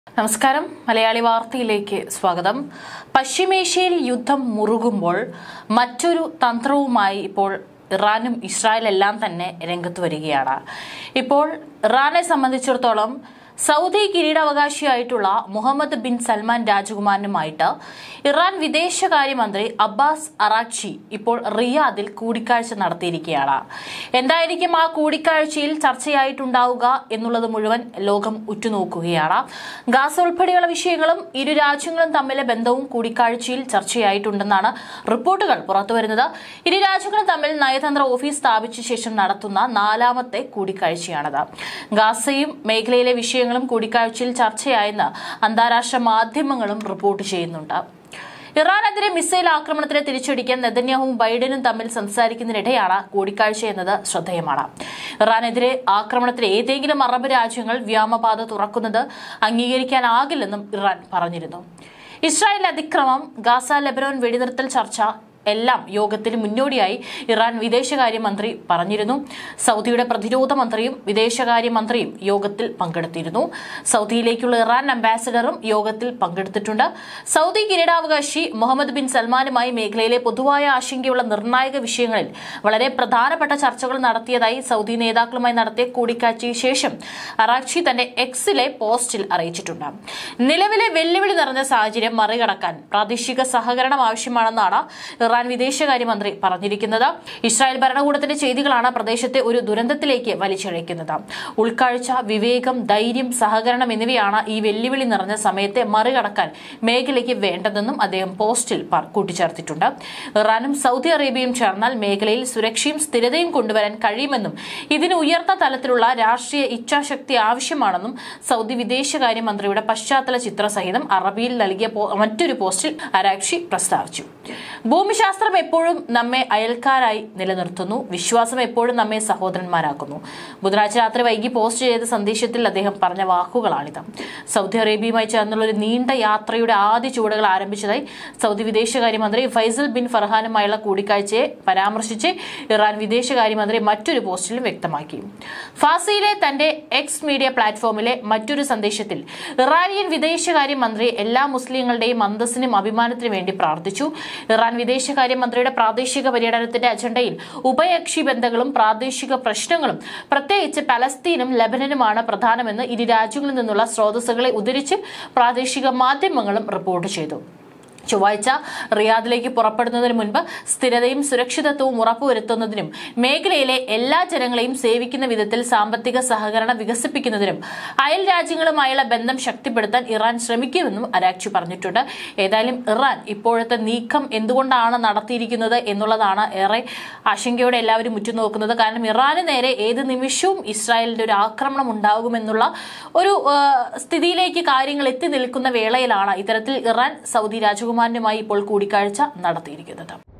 നമസ്കാരം മലയാളി വാർത്തയിലേക്ക് സ്വാഗതം പശ്ചിമേഷ്യയിൽ യുദ്ധം മുറുകുമ്പോൾ മറ്റൊരു തന്ത്രവുമായി ഇപ്പോൾ ഇറാനും ഇസ്രായേലെല്ലാം തന്നെ രംഗത്ത് വരികയാണ് ഇപ്പോൾ ഇറാനെ സംബന്ധിച്ചിടത്തോളം സൗദി കിരീടാവകാശിയായിട്ടുള്ള മുഹമ്മദ് ബിൻ സൽമാൻ രാജകുമാരനുമായിട്ട് ഇറാൻ വിദേശകാര്യമന്ത്രി അബ്ബാസ് അറാഖി ഇപ്പോൾ റിയാദിൽ കൂടിക്കാഴ്ച നടത്തിയിരിക്കുകയാണ് എന്തായിരിക്കും ആ കൂടിക്കാഴ്ചയിൽ ചർച്ചയായിട്ടുണ്ടാവുക എന്നുള്ളത് മുഴുവൻ ലോകം ഉറ്റുനോക്കുകയാണ് ഗാസ ഉൾപ്പെടെയുള്ള വിഷയങ്ങളും ഇരു രാജ്യങ്ങളും തമ്മിലെ ബന്ധവും കൂടിക്കാഴ്ചയിൽ ചർച്ചയായിട്ടുണ്ടെന്നാണ് റിപ്പോർട്ടുകൾ പുറത്തുവരുന്നത് ഇരു രാജ്യങ്ങളും തമ്മിൽ നയതന്ത്ര ഓഫീസ് സ്ഥാപിച്ച ശേഷം നടത്തുന്ന നാലാമത്തെ കൂടിക്കാഴ്ചയാണത് ഗാസയും മേഖലയിലെ വിഷയങ്ങളും കൂടിക്കാഴ്ചയിൽ ചർച്ചയായെന്ന് അന്താരാഷ്ട്ര മാധ്യമങ്ങളും റിപ്പോർട്ട് ചെയ്യുന്നുണ്ട് ഇറാനെതിരെ മിസൈൽ ആക്രമണത്തിന് തിരിച്ചടിക്കാൻ നെതന്യാഹുവും ബൈഡനും തമ്മിൽ സംസാരിക്കുന്നതിനിടെയാണ് കൂടിക്കാഴ്ച എന്നത് ശ്രദ്ധേയമാണ് ഇറാനെതിരെ ആക്രമണത്തിന് ഏതെങ്കിലും അറബ് രാജ്യങ്ങൾ വ്യോമപാത തുറക്കുന്നത് അംഗീകരിക്കാനാകില്ലെന്നും ഇറാൻ പറഞ്ഞിരുന്നു ഇസ്രായേൽ അതിക്രമം ഗാസ ലെബനോൻ വെടിനിർത്തൽ ചർച്ച എല്ലാം യോഗത്തിന് മുന്നോടിയായി ഇറാൻ വിദേശകാര്യമന്ത്രി പറഞ്ഞിരുന്നു സൗദിയുടെ പ്രതിരോധ മന്ത്രിയും വിദേശകാര്യമന്ത്രിയും യോഗത്തിൽ പങ്കെടുത്തിരുന്നു സൗദിയിലേക്കുള്ള ഇറാൻ അംബാസഡറും യോഗത്തിൽ പങ്കെടുത്തിട്ടുണ്ട് സൗദി കിരീടാവകാശി മുഹമ്മദ് ബിൻ സൽമാനുമായി മേഖലയിലെ പൊതുവായ ആശങ്കയുള്ള നിർണായക വിഷയങ്ങളിൽ വളരെ പ്രധാനപ്പെട്ട ചർച്ചകൾ നടത്തിയതായി സൗദി നേതാക്കളുമായി നടത്തിയ കൂടിക്കാഴ്ചയ്ക്ക് ശേഷം അറാക്ഷി തന്റെ എക്സിലെ പോസ്റ്റിൽ അറിയിച്ചിട്ടുണ്ട് നിലവിലെ വെല്ലുവിളി നിറഞ്ഞ സാഹചര്യം മറികടക്കാൻ പ്രാദേശിക സഹകരണം ആവശ്യമാണെന്നാണ് ഇറാൻ വിദേശകാര്യമന്ത്രി പറഞ്ഞിരിക്കുന്നത് ഇസ്രായേൽ ഭരണകൂടത്തിന്റെ ചെയ്തികളാണ് പ്രദേശത്തെ ഒരു ദുരന്തത്തിലേക്ക് വലിച്ചിഴയ്ക്കുന്നത് ഉൾക്കാഴ്ച വിവേകം ധൈര്യം സഹകരണം എന്നിവയാണ് ഈ വെല്ലുവിളി നിറഞ്ഞ സമയത്തെ മറികടക്കാൻ മേഖലയ്ക്ക് വേണ്ടതെന്നും അദ്ദേഹം പോസ്റ്റിൽ പ- കൂട്ടിച്ചേർത്തിട്ടുണ്ട് ഇറാനും സൗദി അറേബ്യയും ചേർന്നാൽ മേഖലയിൽ സുരക്ഷയും സ്ഥിരതയും കൊണ്ടുവരാൻ കഴിയുമെന്നും ഇതിന് ഉയർന്ന തലത്തിലുള്ള രാഷ്ട്രീയ ഇച്ഛാശക്തി ആവശ്യമാണെന്നും സൗദി വിദേശകാര്യമന്ത്രിയുടെ പശ്ചാത്തല ചിത്രസഹിതം അറബിയിൽ നൽകിയ പോ- മറ്റൊരു പോസ്റ്റിൽ അരാക്ഷി പ്രസ്താവിച്ചു ഭൂമിശാസ്ത്രം എപ്പോഴും നമ്മെ അയൽക്കാരായി നിലനിർത്തുന്നു വിശ്വാസം എപ്പോഴും നമ്മെ സഹോദരന്മാരാക്കുന്നു ബുധനാഴ്ച രാത്രി വൈകി പോസ്റ്റ് ചെയ്ത സന്ദേശത്തിൽ അദ്ദേഹം പറഞ്ഞ വാക്കുകളാണിത് സൗദി അറേബ്യയുമായി ചേർന്നുള്ള ഒരു നീണ്ട യാത്രയുടെ ആദ്യ ചുവടുകൾ ആരംഭിച്ചതായി സൗദി വിദേശകാര്യമന്ത്രി ഫൈസൽ ബിൻ ഫർഹാനുമായുള്ള കൂടിക്കാഴ്ചയെ പരാമർശിച്ച് ഇറാൻ വിദേശകാര്യമന്ത്രി മറ്റൊരു പോസ്റ്റിലും വ്യക്തമാക്കി ഫാസിയിലെ തന്റെ എക്സ് മീഡിയ പ്ലാറ്റ്ഫോമിലെ മറ്റൊരു സന്ദേശത്തിൽ ഇറാനിയൻ വിദേശകാര്യമന്ത്രി എല്ലാ മുസ്ലിങ്ങളുടെയും അന്തസ്സിനും അഭിമാനത്തിനും വേണ്ടി പ്രാർത്ഥിച്ചു ഇറാൻ വിദേശകാര്യമന്ത്രിയുടെ പ്രാദേശിക പര്യടനത്തിന്റെ അജണ്ടയിൽ ഉഭയകക്ഷി ബന്ധങ്ങളും പ്രാദേശിക പ്രശ്നങ്ങളും പ്രത്യേകിച്ച് പലസ്തീനും ലബനനുമാണ് പ്രധാനമെന്ന് ഇരു രാജ്യങ്ങളിൽ നിന്നുള്ള സ്രോതസ്സുകളെ ഉദ്ധരിച്ച് പ്രാദേശിക മാധ്യമങ്ങളും റിപ്പോർട്ട് ചെയ്തു ചൊവ്വാഴ്ച റിയാദിലേക്ക് പുറപ്പെടുന്നതിന് മുൻപ് സ്ഥിരതയും സുരക്ഷിതത്വവും ഉറപ്പുവരുത്തുന്നതിനും മേഖലയിലെ എല്ലാ ജനങ്ങളെയും സേവിക്കുന്ന വിധത്തിൽ സാമ്പത്തിക സഹകരണം വികസിപ്പിക്കുന്നതിനും അയൽ രാജ്യങ്ങളുമായുള്ള ബന്ധം ശക്തിപ്പെടുത്താൻ ഇറാൻ ശ്രമിക്കുമെന്നും അരാക്ഷി പറഞ്ഞിട്ടുണ്ട് ഏതായാലും ഇറാൻ ഇപ്പോഴത്തെ നീക്കം എന്തുകൊണ്ടാണ് നടത്തിയിരിക്കുന്നത് എന്നുള്ളതാണ് ഏറെ ആശങ്കയോടെ എല്ലാവരും ഉറ്റുനോക്കുന്നത് കാരണം ഇറാന് നേരെ ഏത് നിമിഷവും ഇസ്രായേലിന്റെ ഒരു ആക്രമണം ഉണ്ടാകുമെന്നുള്ള ഒരു ആ, സ്ഥിതിയിലേക്ക് കാര്യങ്ങൾ എത്തി നിൽക്കുന്ന വേളയിലാണ് ഇത്തരത്തിൽ ഇറാൻ സൗദി രാജകുമാരനുമായി ഇപ്പോൾ കൂടിക്കാഴ്ച നടത്തിയിരിക്കുന്നത്